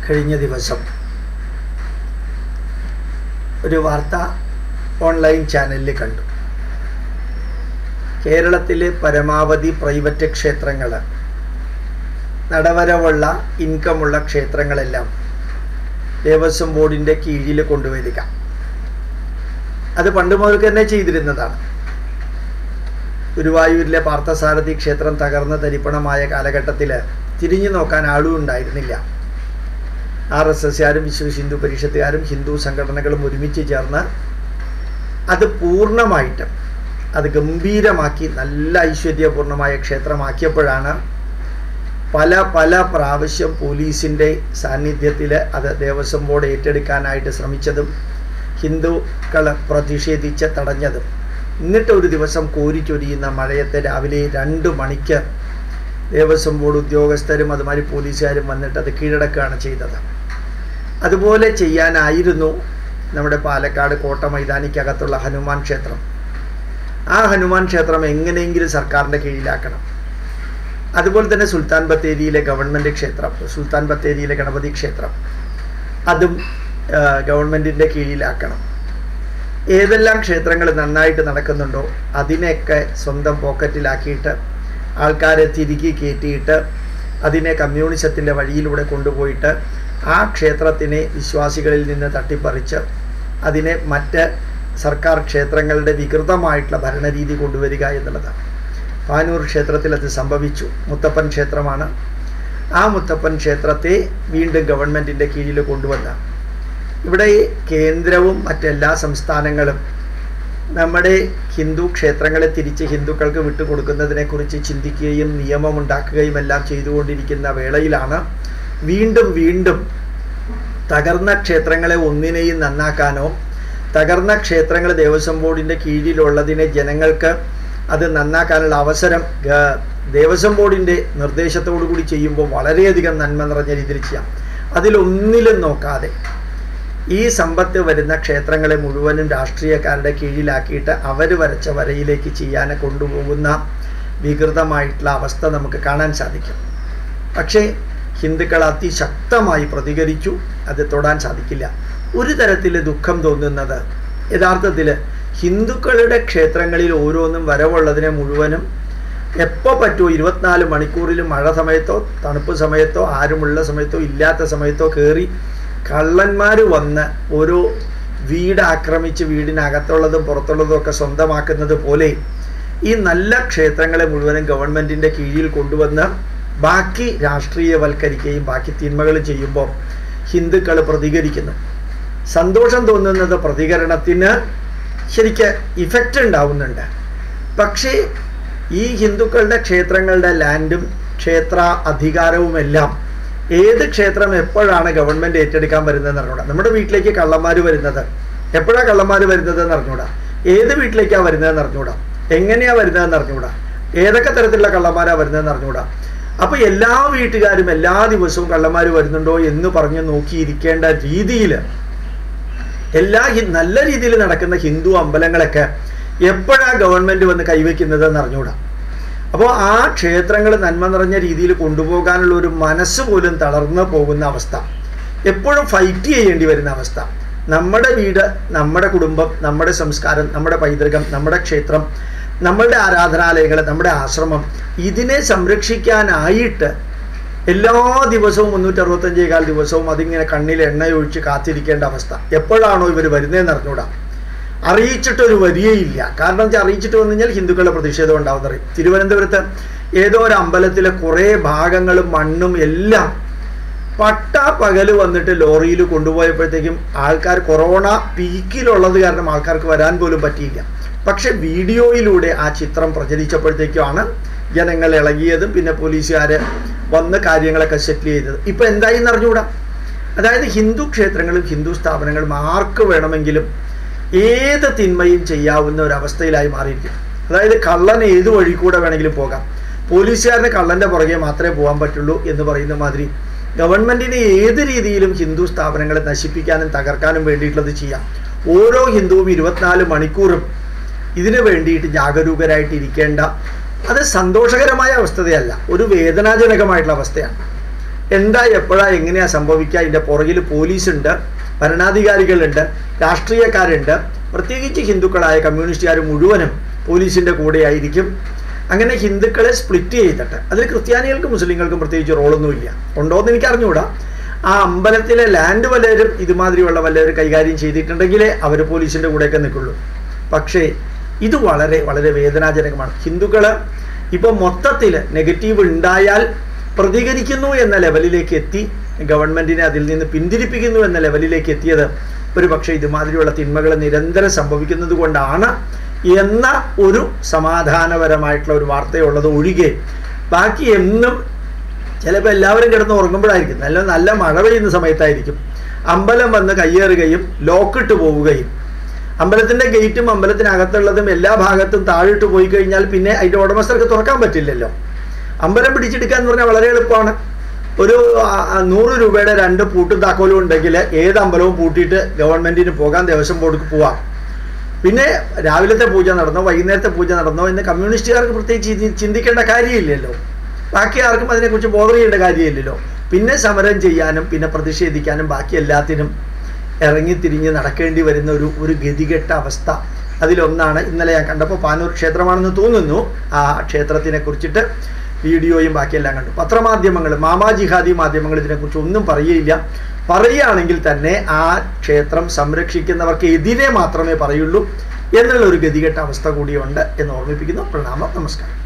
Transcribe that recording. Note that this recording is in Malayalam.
കഴിഞ്ഞ ദിവസം ഒരു വാർത്ത ഓൺലൈൻ ചാനലിൽ കണ്ടു കേരളത്തിലെ പരമാവധി പ്രൈവറ്റ് ക്ഷേത്രങ്ങൾ നടവരവുള്ള ഇൻകമുള്ള ക്ഷേത്രങ്ങളെല്ലാം ദേവസ്വം ബോർഡിൻ്റെ കീഴിൽ കൊണ്ടുവരിക അത് പണ്ട് മുതൽക്ക് തന്നെ ചെയ്തിരുന്നതാണ് ഗുരുവായൂരിലെ പാർത്ഥസാരഥി ക്ഷേത്രം തകർന്ന തരിപ്പണമായ കാലഘട്ടത്തിൽ തിരിഞ്ഞു നോക്കാൻ ആളും ഉണ്ടായിരുന്നില്ല ആർ എസ് എസ്കാരും വിശ്വ ഹിന്ദു പരിഷത്തുകാരും ഹിന്ദു സംഘടനകളും ഒരുമിച്ച് ചേർന്ന് അത് പൂർണ്ണമായിട്ടും അത് ഗംഭീരമാക്കി നല്ല ഐശ്വര്യപൂർണമായ ക്ഷേത്രമാക്കിയപ്പോഴാണ് പല പല പ്രാവശ്യം പോലീസിൻ്റെ സാന്നിധ്യത്തിൽ അത് ദേവസ്വം ബോർഡ് ഏറ്റെടുക്കാനായിട്ട് ശ്രമിച്ചതും ഹിന്ദുക്കൾ പ്രതിഷേധിച്ച് തടഞ്ഞതും എന്നിട്ട് ഒരു ദിവസം കോരിച്ചൊരിയുന്ന മഴയത്തെ രാവിലെ രണ്ട് മണിക്ക് ദേവസ്വം ബോർഡ് ഉദ്യോഗസ്ഥരും അതുമാതിരി പോലീസുകാരും വന്നിട്ട് അത് കീഴടക്കുകയാണ് ചെയ്തത് അതുപോലെ ചെയ്യാനായിരുന്നു നമ്മുടെ പാലക്കാട് കോട്ട മൈതാനിക്കകത്തുള്ള ഹനുമാൻ ക്ഷേത്രം ആ ഹനുമാൻ ക്ഷേത്രം എങ്ങനെയെങ്കിലും സർക്കാരിൻ്റെ കീഴിലാക്കണം അതുപോലെ തന്നെ സുൽത്താൻ ബത്തേരിയിലെ ഗവൺമെൻറ് ക്ഷേത്രം സുൽത്താൻ ബത്തേരിയിലെ ഗണപതി ക്ഷേത്രം അതും ഗവൺമെൻറ്റിൻ്റെ കീഴിലാക്കണം ഏതെല്ലാം ക്ഷേത്രങ്ങൾ നന്നായിട്ട് നടക്കുന്നുണ്ടോ അതിനെയൊക്കെ സ്വന്തം പോക്കറ്റിലാക്കിയിട്ട് ആൾക്കാരെ തിരികെ കയറ്റിയിട്ട് അതിനെ കമ്മ്യൂണിസത്തിൻ്റെ വഴിയിലൂടെ കൊണ്ടുപോയിട്ട് ആ ക്ഷേത്രത്തിനെ വിശ്വാസികളിൽ നിന്ന് തട്ടിപ്പറിച്ച് അതിനെ മറ്റ് സർക്കാർ ക്ഷേത്രങ്ങളുടെ വികൃതമായിട്ടുള്ള ഭരണരീതി കൊണ്ടുവരിക എന്നുള്ളതാണ് പാനൂർ ക്ഷേത്രത്തിൽ അത് സംഭവിച്ചു മുത്തപ്പൻ ക്ഷേത്രമാണ് ആ മുത്തപ്പൻ ക്ഷേത്രത്തെ വീണ്ടും ഗവൺമെൻറ്റിൻ്റെ കീഴിൽ കൊണ്ടുവന്ന ഇവിടെ കേന്ദ്രവും മറ്റെല്ലാ സംസ്ഥാനങ്ങളും നമ്മുടെ ഹിന്ദു ക്ഷേത്രങ്ങളെ തിരിച്ച് ഹിന്ദുക്കൾക്ക് വിട്ടുകൊടുക്കുന്നതിനെക്കുറിച്ച് ചിന്തിക്കുകയും നിയമമുണ്ടാക്കുകയും എല്ലാം ചെയ്തുകൊണ്ടിരിക്കുന്ന വേളയിലാണ് വീണ്ടും വീണ്ടും തകർന്ന ക്ഷേത്രങ്ങളെ ഒന്നിനെയും നന്നാക്കാനോ തകർന്ന ക്ഷേത്രങ്ങൾ ദേവസ്വം ബോർഡിൻ്റെ കീഴിലുള്ളതിനെ ജനങ്ങൾക്ക് അത് നന്നാക്കാനുള്ള അവസരം ദേവസ്വം ബോർഡിൻ്റെ നിർദ്ദേശത്തോടു കൂടി ചെയ്യുമ്പോൾ വളരെയധികം നന്മ നിറഞ്ഞ രീതിയിൽ ചെയ്യാം അതിലൊന്നിലും നോക്കാതെ ഈ സമ്പത്ത് വരുന്ന ക്ഷേത്രങ്ങളെ മുഴുവനും രാഷ്ട്രീയക്കാരുടെ കീഴിലാക്കിയിട്ട് അവർ വരച്ച വരയിലേക്ക് ചെയ്യാൻ കൊണ്ടുപോകുന്ന വികൃതമായിട്ടുള്ള അവസ്ഥ നമുക്ക് കാണാൻ സാധിക്കും പക്ഷേ ഹിന്ദുക്കൾ അതിശക്തമായി പ്രതികരിച്ചു അത് തൊടാൻ സാധിക്കില്ല ഒരു തരത്തിൽ ദുഃഖം തോന്നുന്നത് യഥാർത്ഥത്തിൽ ഹിന്ദുക്കളുടെ ക്ഷേത്രങ്ങളിൽ ഓരോന്നും വരവുള്ളതിനെ മുഴുവനും എപ്പോൾ പറ്റുമോ ഇരുപത്തിനാല് മണിക്കൂറിൽ മഴ സമയത്തോ തണുപ്പ് സമയത്തോ ആരുമുള്ള സമയത്തോ ഇല്ലാത്ത സമയത്തോ കയറി കള്ളന്മാർ വന്ന് ഓരോ വീട് ആക്രമിച്ച് വീടിനകത്തുള്ളതും പുറത്തുള്ളതും ഒക്കെ സ്വന്തമാക്കുന്നത് പോലെ ഈ നല്ല ക്ഷേത്രങ്ങളെ മുഴുവനും ഗവൺമെൻറ്റിൻ്റെ കീഴിൽ കൊണ്ടുവന്ന് ബാക്കി രാഷ്ട്രീയവൽക്കരിക്കുകയും ബാക്കി തിന്മകൾ ചെയ്യുമ്പോൾ ഹിന്ദുക്കൾ പ്രതികരിക്കുന്നു സന്തോഷം തോന്നുന്നത് പ്രതികരണത്തിന് ശരിക്ക് ഇഫക്റ്റ് ഉണ്ടാവുന്നുണ്ട് പക്ഷേ ഈ ഹിന്ദുക്കളുടെ ക്ഷേത്രങ്ങളുടെ ലാൻഡും ക്ഷേത്ര അധികാരവുമെല്ലാം ഏത് ക്ഷേത്രം എപ്പോഴാണ് ഗവൺമെൻറ് ഏറ്റെടുക്കാൻ വരുന്നതെന്ന് അറിഞ്ഞൂടാ നമ്മുടെ വീട്ടിലേക്ക് കള്ളന്മാർ വരുന്നത് എപ്പോഴാണ് കള്ളന്മാർ വരുന്നതെന്ന് അറിഞ്ഞൂടാ ഏത് വീട്ടിലേക്കാണ് വരുന്നതെന്ന് അറിഞ്ഞൂടാ എങ്ങനെയാണ് വരുന്നതെന്ന് അറിഞ്ഞൂടാ ഏതൊക്കെ തരത്തിലുള്ള കള്ളന്മാരാണ് വരുന്നതെന്ന് അറിഞ്ഞൂടാ അപ്പോൾ എല്ലാ വീട്ടുകാരും എല്ലാ ദിവസവും കള്ളന്മാർ വരുന്നുണ്ടോ എന്ന് പറഞ്ഞ് നോക്കിയിരിക്കേണ്ട രീതിയിൽ എല്ലാ നല്ല രീതിയിൽ നടക്കുന്ന ഹിന്ദു അമ്പലങ്ങളൊക്കെ എപ്പോഴാണ് ഗവൺമെൻറ് വന്ന് കൈവയ്ക്കുന്നതെന്ന് അറിഞ്ഞൂടാ അപ്പോൾ ആ ക്ഷേത്രങ്ങൾ നന്മ നിറഞ്ഞ രീതിയിൽ കൊണ്ടുപോകാനുള്ള ഒരു മനസ്സ് പോലും തളർന്നു പോകുന്ന അവസ്ഥ എപ്പോഴും ഫൈറ്റ് ചെയ്യേണ്ടി വരുന്ന അവസ്ഥ നമ്മുടെ വീട് നമ്മുടെ കുടുംബം നമ്മുടെ സംസ്കാരം നമ്മുടെ പൈതൃകം നമ്മുടെ ക്ഷേത്രം നമ്മളുടെ ആരാധനാലയങ്ങൾ നമ്മുടെ ആശ്രമം ഇതിനെ സംരക്ഷിക്കാനായിട്ട് എല്ലാ ദിവസവും മുന്നൂറ്ററുപത്തഞ്ചേകാൽ ദിവസവും അതിങ്ങനെ കണ്ണിൽ എണ്ണയൊഴിച്ച് കാത്തിരിക്കേണ്ട അവസ്ഥ എപ്പോഴാണോ ഇവർ വരുന്നതെന്ന് അറിഞ്ഞൂടാ അറിയിച്ചിട്ടൊരു വരികയില്ല കാരണം വെച്ചാൽ അറിയിച്ചിട്ട് വന്നു കഴിഞ്ഞാൽ ഹിന്ദുക്കളുടെ പ്രതിഷേധം ഉണ്ടാവുന്നറിയും തിരുവനന്തപുരത്ത് ഏതോ ഒരു അമ്പലത്തിലെ കുറേ ഭാഗങ്ങളും മണ്ണും എല്ലാം പട്ട പകല് വന്നിട്ട് ലോറിയിൽ കൊണ്ടുപോയപ്പോഴത്തേക്കും ആൾക്കാർ കൊറോണ പീക്കിലുള്ളത് കാരണം ആൾക്കാർക്ക് വരാൻ പോലും പറ്റിയില്ല പക്ഷെ വീഡിയോയിലൂടെ ആ ചിത്രം പ്രചരിച്ചപ്പോഴത്തേക്കുമാണ് ജനങ്ങൾ ഇളകിയതും പിന്നെ പോലീസുകാർ വന്ന് കാര്യങ്ങളൊക്കെ സെറ്റിൽ ചെയ്തത് ഇപ്പം എന്തായി എന്നറിഞ്ഞുകൂടാ അതായത് ഹിന്ദു ക്ഷേത്രങ്ങളും ഹിന്ദു സ്ഥാപനങ്ങളും ആർക്ക് വേണമെങ്കിലും ഏത് തിന്മയും ചെയ്യാവുന്ന ഒരു അവസ്ഥയിലായി മാറിയിരിക്കും അതായത് കള്ളൻ ഏത് വഴി കൂടെ വേണമെങ്കിലും പോകാം പോലീസുകാരന് കള്ളൻ്റെ പുറകെ മാത്രമേ പോകാൻ പറ്റുള്ളൂ എന്ന് പറയുന്ന മാതിരി ഗവൺമെൻറ്റിന് ഏത് രീതിയിലും ഹിന്ദു സ്ഥാപനങ്ങളെ നശിപ്പിക്കാനും തകർക്കാനും വേണ്ടിയിട്ടുള്ളത് ചെയ്യാം ഓരോ ഹിന്ദുവും ഇരുപത്തിനാല് മണിക്കൂറും ഇതിനു വേണ്ടിയിട്ട് ജാഗരൂകരായിട്ട് ഇരിക്കേണ്ട അത് സന്തോഷകരമായ അവസ്ഥയല്ല ഒരു വേദനാജനകമായിട്ടുള്ള അവസ്ഥയാണ് എന്താ എപ്പോഴാ എങ്ങനെയാ സംഭവിക്കുക അതിൻ്റെ പുറകിൽ പോലീസുണ്ട് ഭരണാധികാരികളുണ്ട് രാഷ്ട്രീയക്കാരുണ്ട് പ്രത്യേകിച്ച് ഹിന്ദുക്കളായ കമ്മ്യൂണിസ്റ്റുകാർ മുഴുവനും പോലീസിൻ്റെ കൂടെയായിരിക്കും അങ്ങനെ ഹിന്ദുക്കളെ സ്പ്ലിറ്റ് ചെയ്തിട്ട് അതിൽ ക്രിസ്ത്യാനികൾക്കും മുസ്ലിങ്ങൾക്കും പ്രത്യേകിച്ച് റോളൊന്നുമില്ല ഉണ്ടോ എന്ന് എനിക്ക് അറിഞ്ഞുകൂടാ ആ അമ്പലത്തിലെ ലാൻഡ് വല്ലവരും ഇതുമാതിരിയുള്ള വല്ലവരും കൈകാര്യം ചെയ്തിട്ടുണ്ടെങ്കിലേ അവർ പോലീസിൻ്റെ കൂടെയൊക്കെ നിൽക്കുള്ളൂ പക്ഷേ ഇത് വളരെ വളരെ വേദനാജനകമാണ് ഹിന്ദുക്കൾ ഇപ്പോൾ മൊത്തത്തിൽ നെഗറ്റീവ് ഉണ്ടായാൽ പ്രതികരിക്കുന്നു എന്ന ലെവലിലേക്ക് എത്തി ഗവൺമെൻറ്റിനെ അതിൽ നിന്ന് പിന്തിരിപ്പിക്കുന്നു എന്ന ലെവലിലേക്ക് എത്തിയത് ഒരു പക്ഷേ ഇതുമാതിരിയുള്ള തിന്മകൾ നിരന്തരം സംഭവിക്കുന്നത് കൊണ്ടാണ് എന്ന ഒരു സമാധാനപരമായിട്ടുള്ള ഒരു വാർത്തയുള്ളത് ഒഴികെ ബാക്കി എന്നും ചിലപ്പോൾ എല്ലാവരും കിടന്ന് ഉറങ്ങുമ്പോഴായിരിക്കും നല്ല നല്ല മഴ പെയ്യുന്ന സമയത്തായിരിക്കും അമ്പലം വന്ന് കയ്യേറുകയും ലോക്കിട്ട് പോവുകയും അമ്പലത്തിൻ്റെ ഗേറ്റും അമ്പലത്തിനകത്തുള്ളതും എല്ലാ ഭാഗത്തും താഴിട്ട് പോയി കഴിഞ്ഞാൽ പിന്നെ അതിൻ്റെ ഉടമസ്ഥർക്ക് തുറക്കാൻ പറ്റില്ലല്ലോ അമ്പലം പിടിച്ചെടുക്കുക എന്ന് പറഞ്ഞാൽ വളരെ എളുപ്പമാണ് ഒരു ആ, ആ, നൂറ് രൂപയുടെ രണ്ട് പൂട്ടും താക്കോലും ഉണ്ടെങ്കിൽ ഏത് അമ്പലവും പൂട്ടിയിട്ട് ഗവൺമെൻറ്റിന് പോകാൻ ദേവസ്വം ബോർഡിക്ക് പോവാം പിന്നെ രാവിലത്തെ പൂജ നടന്നോ വൈകുന്നേരത്തെ പൂജ നടന്നോ എന്ന് കമ്മ്യൂണിസ്റ്റുകാർക്ക് പ്രത്യേകിച്ച് ചിന്തി- ചിന്തിക്കേണ്ട കാര്യമില്ലല്ലോ ബാക്കി ആർക്കും അതിനെക്കുറിച്ച് ബോധർ ചെയ്യേണ്ട കാര്യമില്ലല്ലോ പിന്നെ സമരം ചെയ്യാനും പിന്നെ പ്രതിഷേധിക്കാനും ബാക്കി എല്ലാത്തിനും ഇറങ്ങിത്തിരിഞ്ഞ് നടക്കേണ്ടി വരുന്ന ഒരു ഒരു ഗതികെട്ട അവസ്ഥ അതിലൊന്നാണ് ഇന്നലെ ഞാൻ കണ്ടപ്പോൾ പാനൂർ ക്ഷേത്രമാണെന്ന് തോന്നുന്നു ആ ക്ഷേത്രത്തിനെ കുറിച്ചിട്ട് വീഡിയോയും ബാക്കിയെല്ലാം കണ്ടു പത്രമാധ്യമങ്ങൾ മാമാ ജിഹാദി മാധ്യമങ്ങൾ ഇതിനെക്കുറിച്ച് ഒന്നും പറയുകയില്ല പറയുകയാണെങ്കിൽ തന്നെ ആ ക്ഷേത്രം സംരക്ഷിക്കുന്നവർക്ക് എതിരെ മാത്രമേ പറയുള്ളൂ എന്നുള്ള ഒരു ഗതികെട്ട അവസ്ഥ കൂടിയുണ്ട് എന്ന് ഓർമ്മിപ്പിക്കുന്നു പ്രണാമം നമസ്കാരം